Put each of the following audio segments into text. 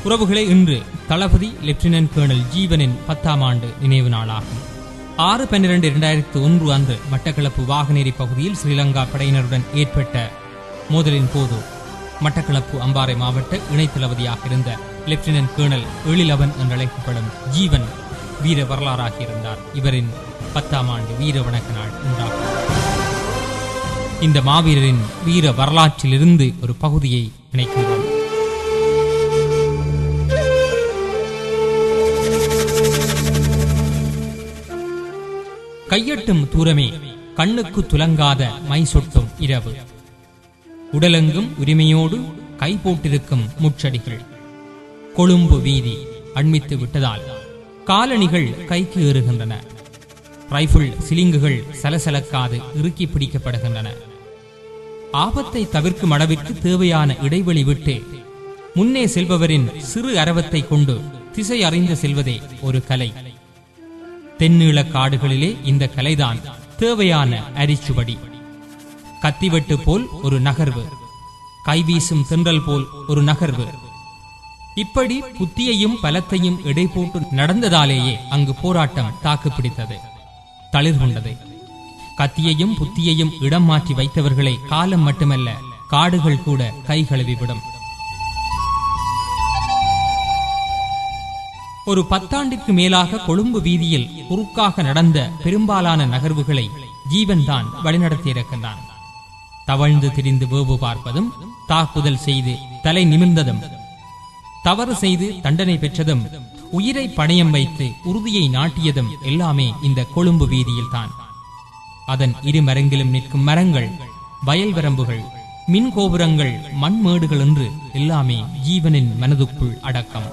உறவுகளே இன்று தளபதி lieutenant colonel ஜீவனின் பத்தாம் ஆண்டு நினைவு நாளாகும் ஆறு பன்னிரண்டு இரண்டாயிரத்து ஒன்று அன்று மட்டக்களப்பு வாகனேரி பகுதியில் ஸ்ரீலங்கா படையினருடன் ஏற்பட்ட மோதலின் போது மட்டக்களப்பு அம்பாறை மாவட்ட இணைத் தளபதியாக இருந்த லெப்டினன்ட் கேர்னல் எழிலவன் என்றழைக்கப்படும் ஜீவன் வீர வரலாறாக இருந்தார் இவரின் பத்தாம் ஆண்டு வீர வணக்க நாள் உண்டாகும் இந்த மாவீரரின் வீர வரலாற்றிலிருந்து ஒரு பகுதியை இணைக்கின்றோம் கையெட்டும் தூரமே கண்ணுக்கு துலங்காத மை சொட்டும் இரவு உடலெங்கும் உரிமையோடு கை போட்டிருக்கும் முச்சடிகள் கொழும்பு வீதி அண்மித்து விட்டதால் காலணிகள் கைக்கு ஏறுகின்றன ரைபிள் சிலிங்குகள் சலசலக்காது இறுக்கி பிடிக்கப்படுகின்றன ஆபத்தை தவிர்க்கும் அளவிற்கு தேவையான இடைவெளி விட்டு முன்னே செல்பவரின் சிறு அரவத்தை கொண்டு திசை அறிந்து செல்வதே ஒரு கலை தென்னீள காடுகளிலே இந்த கலைதான் தேவையான அரிச்சுவடி கத்திவெட்டு போல் ஒரு நகர்வு கைவீசும் தென்றல் போல் ஒரு நகர்வு இப்படி புத்தியையும் பலத்தையும் எடை போட்டு நடந்ததாலேயே அங்கு போராட்டம் தாக்குப்பிடித்தது தளிர் கொண்டது கத்தியையும் புத்தியையும் இடம் மாற்றி வைத்தவர்களை காலம் மட்டுமல்ல காடுகள் கூட கை கழுவிவிடும் ஒரு பத்தாண்டிற்கு மேலாக கொழும்பு வீதியில் குறுக்காக நடந்த பெரும்பாலான நகர்வுகளை ஜீவன் தான் வழிநடத்தியிருக்கின்றான் தவழ்ந்து திரிந்து வேவு பார்ப்பதும் தாக்குதல் செய்து தலை நிமிர்ந்ததும் தவறு செய்து தண்டனை பெற்றதும் உயிரை பணயம் வைத்து உறுதியை நாட்டியதும் எல்லாமே இந்த கொழும்பு வீதியில் தான் அதன் இரு மரங்கிலும் நிற்கும் மரங்கள் வயல் வரம்புகள் மின் கோபுரங்கள் மண்மேடுகள் என்று எல்லாமே ஜீவனின் மனதுக்குள் அடக்கம்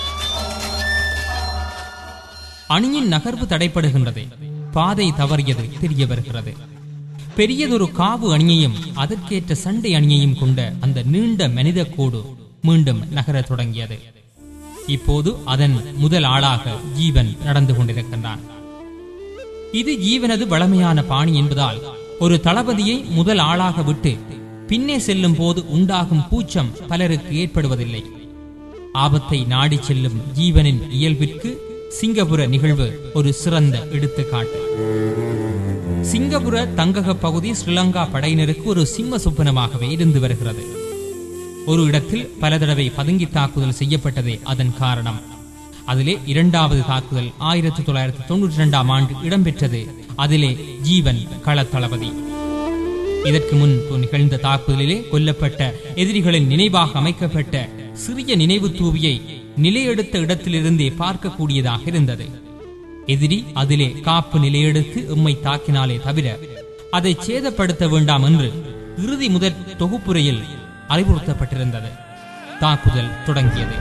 அணியின் நகர்வு தடைப்படுகின்றது பாதை தவறியது தெரிய வருகிறது பெரியதொரு காவு அணியையும் அதற்கேற்ற சண்டை அணியையும் கொண்ட அந்த நீண்ட மனித கோடு மீண்டும் நகரத் தொடங்கியது இப்போது அதன் முதல் ஆளாக ஜீவன் நடந்து கொண்டிருக்கின்றான் இது ஜீவனது வளமையான பாணி என்பதால் ஒரு தளபதியை முதல் ஆளாக விட்டு பின்னே செல்லும் போது உண்டாகும் கூச்சம் பலருக்கு ஏற்படுவதில்லை ஆபத்தை நாடி செல்லும் ஜீவனின் இயல்பிற்கு சிங்கப்புர நிகழ்வு ஒரு சிறந்த எடுத்துக்காட்டு சிங்கப்புர தங்கக பகுதி ஸ்ரீலங்கா படையினருக்கு ஒரு சிம்ம சொப்பனமாகவே இருந்து வருகிறது ஒரு இடத்தில் பல தடவை பதுங்கி தாக்குதல் செய்யப்பட்டதே அதன் காரணம் அதிலே இரண்டாவது தாக்குதல் ஆயிரத்தி தொள்ளாயிரத்தி தொண்ணூற்றி இரண்டாம் ஆண்டு இடம்பெற்றது அதிலே ஜீவன் கள தளபதி இதற்கு முன் நிகழ்ந்த தாக்குதலிலே கொல்லப்பட்ட எதிரிகளின் நினைவாக அமைக்கப்பட்ட சிறிய நினைவு தூவியை நிலையெடுத்த இடத்திலிருந்தே பார்க்கக்கூடியதாக இருந்தது எதிரி அதிலே காப்பு நிலையெடுத்து எம்மை தாக்கினாலே தவிர அதை சேதப்படுத்த வேண்டாம் என்று இறுதி முதற் தொகுப்புரையில் அறிவுறுத்தப்பட்டிருந்தது தாக்குதல் தொடங்கியது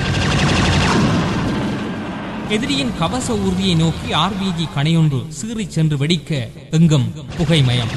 எதிரியின் கவச ஊர்தியை நோக்கி ஆர்பிஜி கணையொன்று சீறிச் சென்று வெடிக்க எங்கும் புகைமயம்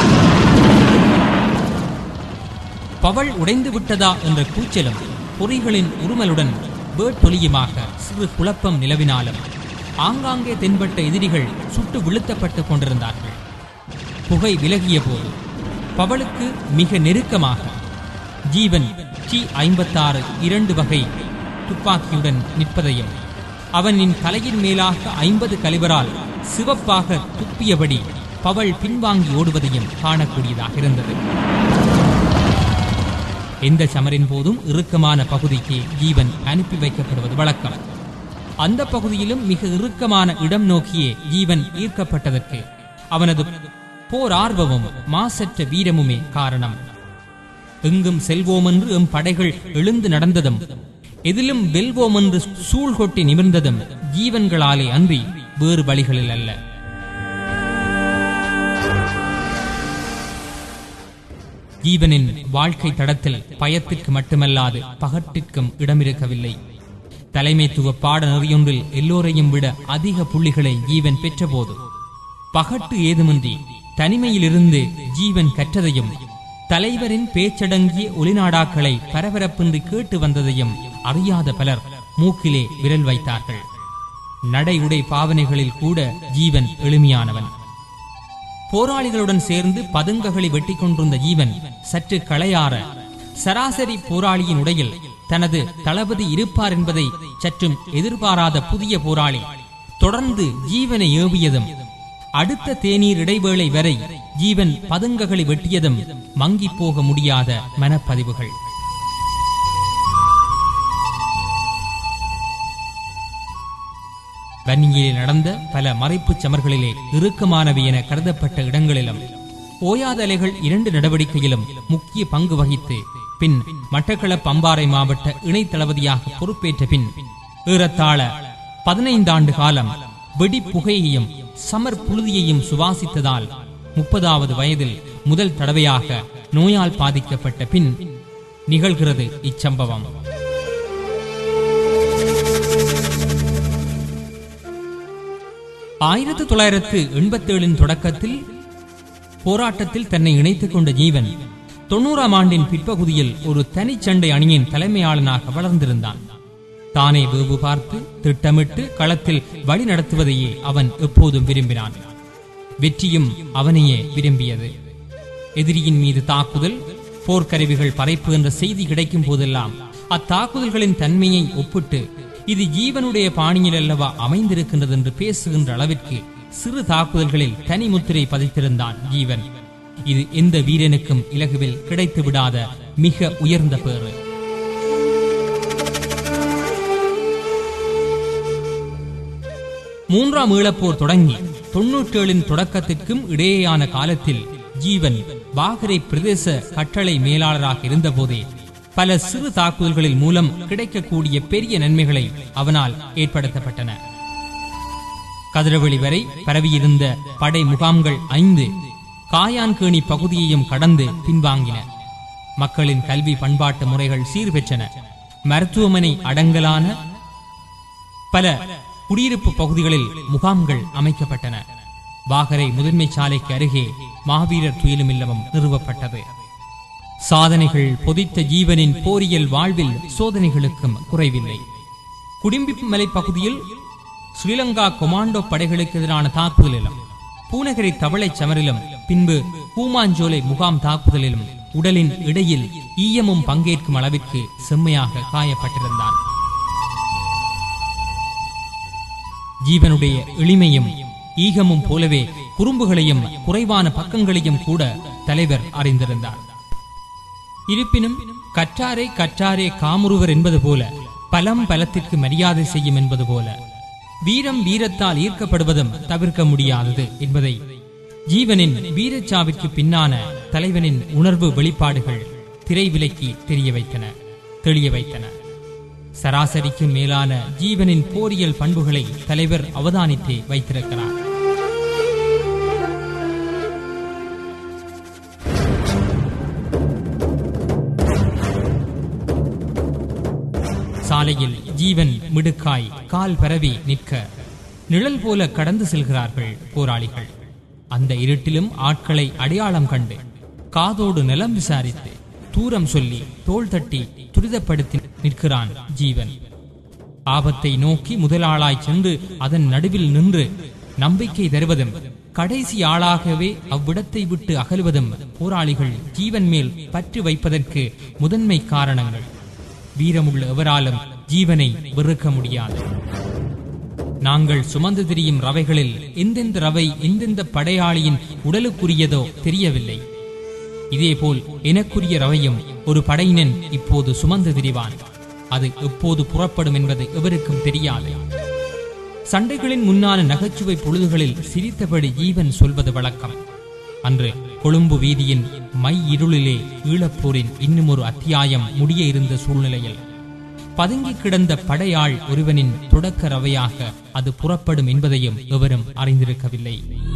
பவள் உடைந்து விட்டதா என்ற கூச்சலும் பொறிகளின் உருமலுடன் வேட்டொலியுமாக சிறு குழப்பம் நிலவினாலும் ஆங்காங்கே தென்பட்ட எதிரிகள் சுட்டு விழுத்தப்பட்டுக் கொண்டிருந்தார்கள் புகை விலகிய போது பவளுக்கு மிக நெருக்கமாக ஜீவன் டி ஐம்பத்தாறு இரண்டு வகை துப்பாக்கியுடன் நிற்பதையும் அவனின் தலையின் மேலாக ஐம்பது கலிபரால் சிவப்பாக துப்பியபடி பவள் பின்வாங்கி ஓடுவதையும் காணக்கூடியதாக இருந்தது எந்த சமரின் போதும் இறுக்கமான பகுதிக்கு ஜீவன் அனுப்பி வைக்கப்படுவது வழக்கம் அந்த பகுதியிலும் மிக இறுக்கமான இடம் நோக்கியே ஜீவன் ஈர்க்கப்பட்டதற்கு அவனது போர் ஆர்வமும் மாசற்ற வீரமுமே காரணம் எங்கும் செல்வோம் என்று எம் படைகள் எழுந்து நடந்ததும் எதிலும் வெல்வோம் என்று சூழ் கொட்டி நிமிர்ந்ததும் ஜீவன்களாலே அன்றி வேறு வழிகளில் அல்ல ஜீவனின் வாழ்க்கை தடத்தில் பயத்திற்கு மட்டுமல்லாது பகட்டிற்கும் இடமிருக்கவில்லை தலைமைத்துவ பாட நெறியொன்றில் எல்லோரையும் விட அதிக புள்ளிகளை ஜீவன் பெற்றபோது பகட்டு ஏதுமின்றி தனிமையிலிருந்து ஜீவன் கற்றதையும் தலைவரின் பேச்சடங்கிய ஒளிநாடாக்களை பரபரப்பின்றி கேட்டு வந்ததையும் அறியாத பலர் மூக்கிலே விரல் வைத்தார்கள் நடை உடை பாவனைகளில் கூட ஜீவன் எளிமையானவன் போராளிகளுடன் சேர்ந்து பதுங்ககளை வெட்டி கொண்டிருந்த ஜீவன் சற்று களையாற சராசரி போராளியின் உடையில் தனது தளபதி இருப்பார் என்பதை சற்றும் எதிர்பாராத புதிய போராளி தொடர்ந்து ஜீவனை ஏவியதும் அடுத்த தேநீர் இடைவேளை வரை ஜீவன் பதுங்ககளை வெட்டியதும் மங்கிப் போக முடியாத மனப்பதிவுகள் வன்னியில் நடந்த பல மறைப்புச் சமர்களிலே இறுக்கமானவை என கருதப்பட்ட இடங்களிலும் ஓயாத அலைகள் இரண்டு நடவடிக்கையிலும் முக்கிய பங்கு வகித்து பின் மட்டக்களப்பு அம்பாறை மாவட்ட இணை தளபதியாக பொறுப்பேற்ற பின் ஏறத்தாழ பதினைந்தாண்டு காலம் வெடிப்புகையையும் சமர் புழுதியையும் சுவாசித்ததால் முப்பதாவது வயதில் முதல் தடவையாக நோயால் பாதிக்கப்பட்ட பின் நிகழ்கிறது இச்சம்பவம் ஆயிரத்து தொள்ளாயிரத்து எண்பத்தேழின் தொடக்கத்தில் போராட்டத்தில் தன்னை இணைத்துக் கொண்ட ஜீவன் தொண்ணூறாம் ஆண்டின் பிற்பகுதியில் ஒரு தனிச்சண்டை அணியின் தலைமையாளனாக வளர்ந்திருந்தான் தானே வேவு பார்த்து திட்டமிட்டு களத்தில் வழி நடத்துவதையே அவன் எப்போதும் விரும்பினான் வெற்றியும் அவனையே விரும்பியது எதிரியின் மீது தாக்குதல் போர்க்கருவிகள் பறைப்பு என்ற செய்தி கிடைக்கும் போதெல்லாம் அத்தாக்குதல்களின் தன்மையை ஒப்பிட்டு இது ஜீவனுடைய பாணியில் அல்லவா அமைந்திருக்கின்றது என்று பேசுகின்ற அளவிற்கு சிறு தாக்குதல்களில் தனி முத்திரை பதித்திருந்தான் ஜீவன் இது எந்த வீரனுக்கும் இலகுவில் கிடைத்து விடாத மிக உயர்ந்த பேறு மூன்றாம் ஈழப்போர் தொடங்கி தொன்னூற்றேழின் தொடக்கத்திற்கும் இடையேயான காலத்தில் ஜீவன் வாகரை பிரதேச கட்டளை மேலாளராக இருந்தபோதே பல சிறு தாக்குதல்களின் மூலம் கிடைக்கக்கூடிய பெரிய நன்மைகளை அவனால் ஏற்படுத்தப்பட்டன கதிரவெளி வரை பரவியிருந்த படை முகாம்கள் ஐந்து காயான்கேணி பகுதியையும் கடந்து பின்வாங்கின மக்களின் கல்வி பண்பாட்டு முறைகள் சீர்பெற்றன மருத்துவமனை அடங்கலான பல குடியிருப்பு பகுதிகளில் முகாம்கள் அமைக்கப்பட்டன வாகரை முதன்மை சாலைக்கு அருகே மாவீரர் துயிலும் இல்லமும் நிறுவப்பட்டது சாதனைகள் பொதித்த ஜீவனின் போரியல் வாழ்வில் சோதனைகளுக்கும் குறைவில்லை குடிம்பி மலை பகுதியில் ஸ்ரீலங்கா கொமாண்டோ படைகளுக்கு எதிரான தாக்குதலிலும் பூநகரி தவளை சமரிலும் பின்பு பூமாஞ்சோலை முகாம் தாக்குதலிலும் உடலின் இடையில் ஈயமும் பங்கேற்கும் அளவிற்கு செம்மையாக காயப்பட்டிருந்தான் ஜீவனுடைய எளிமையும் ஈகமும் போலவே குறும்புகளையும் குறைவான பக்கங்களையும் கூட தலைவர் அறிந்திருந்தார் இருப்பினும் கற்றாரே கற்றாரே காமுறுவர் என்பது போல பலம் பலத்திற்கு மரியாதை செய்யும் என்பது போல வீரம் வீரத்தால் ஈர்க்கப்படுவதும் தவிர்க்க முடியாதது என்பதை ஜீவனின் வீரச்சாவிற்கு பின்னான தலைவனின் உணர்வு வெளிப்பாடுகள் திரை விலக்கி தெரிய வைத்தன தெளிய வைத்தன சராசரிக்கு மேலான ஜீவனின் போரியல் பண்புகளை தலைவர் அவதானித்தே வைத்திருக்கிறார் சாலையில் ஜீவன் மிடுக்காய் கால் பரவி நிற்க நிழல் போல கடந்து செல்கிறார்கள் போராளிகள் அந்த இருட்டிலும் ஆட்களை அடையாளம் கண்டு காதோடு நிலம் விசாரித்து தூரம் சொல்லி தோள் தட்டி துரிதப்படுத்தி நிற்கிறான் ஜீவன் ஆபத்தை நோக்கி முதலாளாய் சென்று அதன் நடுவில் நின்று நம்பிக்கை தருவதும் கடைசி ஆளாகவே அவ்விடத்தை விட்டு அகலுவதும் போராளிகள் ஜீவன் மேல் பற்று வைப்பதற்கு முதன்மை காரணங்கள் வீரமுள்ள எவராலும் ஜீவனை வெறுக்க முடியாது நாங்கள் சுமந்து திரியும் ரவைகளில் எந்தெந்த ரவை எந்தெந்த படையாளியின் உடலுக்குரியதோ தெரியவில்லை இதேபோல் எனக்குரிய ரவையும் ஒரு படையினன் இப்போது சுமந்து திரிவான் அது எப்போது புறப்படும் என்பது எவருக்கும் தெரியாது சண்டைகளின் முன்னான நகைச்சுவை பொழுதுகளில் சிரித்தபடி ஜீவன் சொல்வது வழக்கம் அன்று கொழும்பு வீதியின் மை இருளிலே ஈழப்போரின் இன்னும் ஒரு அத்தியாயம் முடிய இருந்த சூழ்நிலையில் பதுங்கி கிடந்த படையாள் ஒருவனின் தொடக்க ரவையாக அது புறப்படும் என்பதையும் எவரும் அறிந்திருக்கவில்லை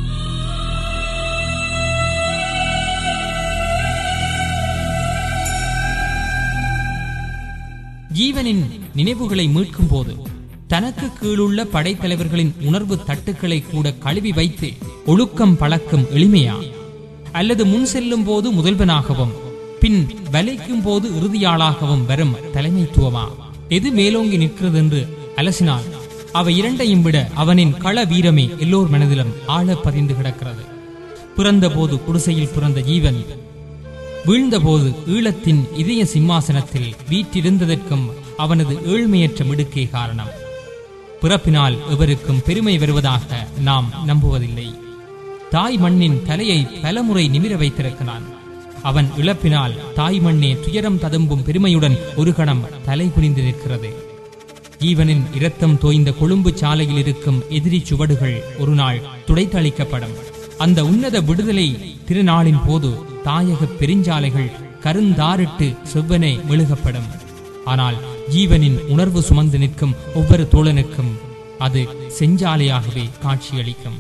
ஜீவனின் நினைவுகளை மீட்கும் போது தனக்கு கீழுள்ள படைத்தலைவர்களின் உணர்வு தட்டுக்களை கூட கழுவி வைத்து ஒழுக்கம் பழக்கம் எளிமையா அல்லது முன் செல்லும் போது முதல்வனாகவும் பின் வலைக்கும் போது இறுதியாளாகவும் வரும் தலைமைத்துவமா எது மேலோங்கி நிற்கிறது என்று அலசினால் அவை இரண்டையும் விட அவனின் கள வீரமே எல்லோர் மனதிலும் ஆழ பதிந்து கிடக்கிறது பிறந்த போது குடிசையில் பிறந்த ஜீவன் வீழ்ந்தபோது ஈழத்தின் இதய சிம்மாசனத்தில் வீற்றிருந்ததற்கும் அவனது ஏழ்மையற்ற மிடுக்கே காரணம் பிறப்பினால் எவருக்கும் பெருமை வருவதாக நாம் நம்புவதில்லை தாய் மண்ணின் தலையை பலமுறை நிமிர வைத்திருக்கிறான் அவன் இழப்பினால் தாய் மண்ணே துயரம் ததும்பும் பெருமையுடன் ஒரு கணம் தலை குனிந்து நிற்கிறது ஜீவனின் இரத்தம் தோய்ந்த கொழும்பு சாலையில் இருக்கும் எதிரி சுவடுகள் ஒரு நாள் துடைத்தளிக்கப்படும் அந்த உன்னத விடுதலை திருநாளின் போது தாயக பெருஞ்சாலைகள் கருந்தாரிட்டு செவ்வனே மெழுகப்படும் ஆனால் ஜீவனின் உணர்வு சுமந்து நிற்கும் ஒவ்வொரு தோழனுக்கும் அது செஞ்சாலையாகவே காட்சியளிக்கும்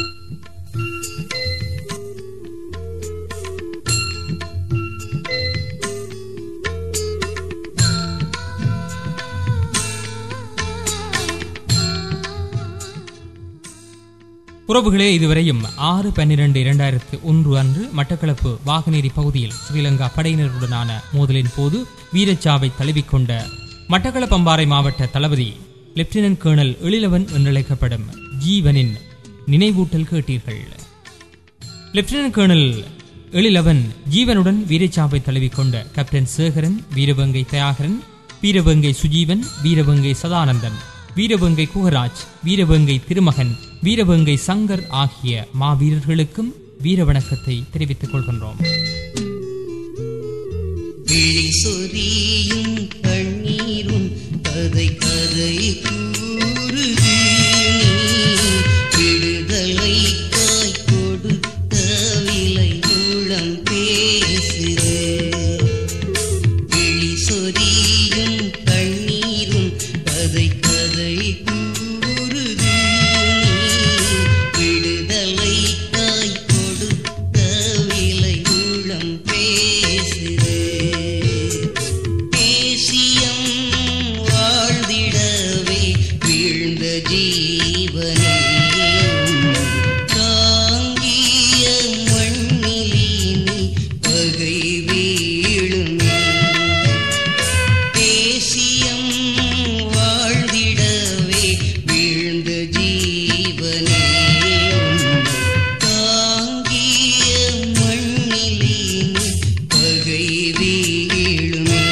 உறவுகளே இதுவரையும் ஆறு பன்னிரண்டு இரண்டாயிரத்து ஒன்று அன்று மட்டக்களப்பு வாகனேரி பகுதியில் ஸ்ரீலங்கா படையினருடனான மோதலின் போது வீரச்சாவை தழுவிக்கொண்ட மட்டக்களப்பம்பாறை மாவட்ட தளபதி லெப்டினன்ட் கேர்னல் எழிலவன் என்றழைக்கப்படும் ஜீவனின் நினைவூட்டல் கேட்டீர்கள் லெப்டினன்ட் கேர்னல் எழிலவன் ஜீவனுடன் வீரச்சாவை தழுவிக்கொண்ட கேப்டன் சேகரன் வீரவங்கை தயாகரன் வீரவங்கை சுஜீவன் வீரவங்கை சதானந்தன் வீரவங்கை குகராஜ் வீரவங்கை திருமகன் வீரவங்கை சங்கர் ஆகிய மாவீரர்களுக்கும் வீர வணக்கத்தை தெரிவித்துக் கொள்கின்றோம் விழி சொரியும் கண்ணீரும் கதை கதை கூறுது விடுதலைக்காய் கொடுத்த விலை உளம் பேசுது விழி சொரியும் கண்ணீரும் கதை கதை கூறுது விடுதலைக்காய் கொடுத்த விலை உளம் பேசுது தேசியம் வாழ்ந்திடவே வீழ்ந்த ஜீவனே தாங்கிய மண்ணிலினி பகை வீழுமே தேசியம் வாழ்ந்திடவே வீழ்ந்த ஜீவனே தாங்கிய மண்ணிலினி பகை வீழுமே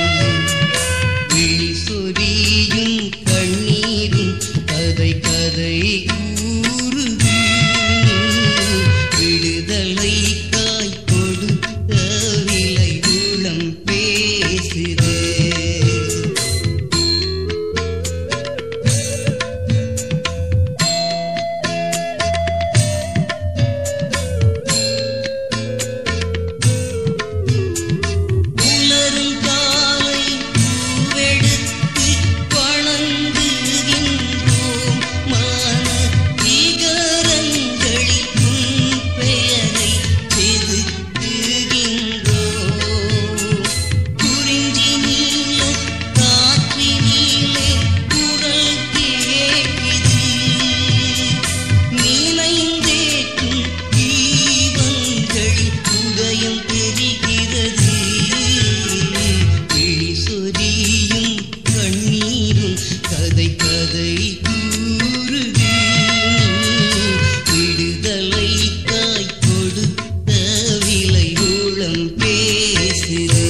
விழி சொரியும் கண்ணீரும் கதை கதை கூறுது விடுதலைக்காய் கொடுத்த விலை உளம் பேசுதே உலரும் காலை பூவெடுத்து வணங்குகின்றோம் மான விகரங்களில் உன் பெயரை செதுக்குகின்றோம் குறிஞ்சி நீல காற்றினிலே குரல் கேட்குது நினைந்தேற்றும் தீபங்களில் உதயம் தெரிகிறது விழி சொரியும் கண்ணீரும் கதை கதை கூறுது விடுதலைக்காய் கொடுத்த விலை உளம் பேசுது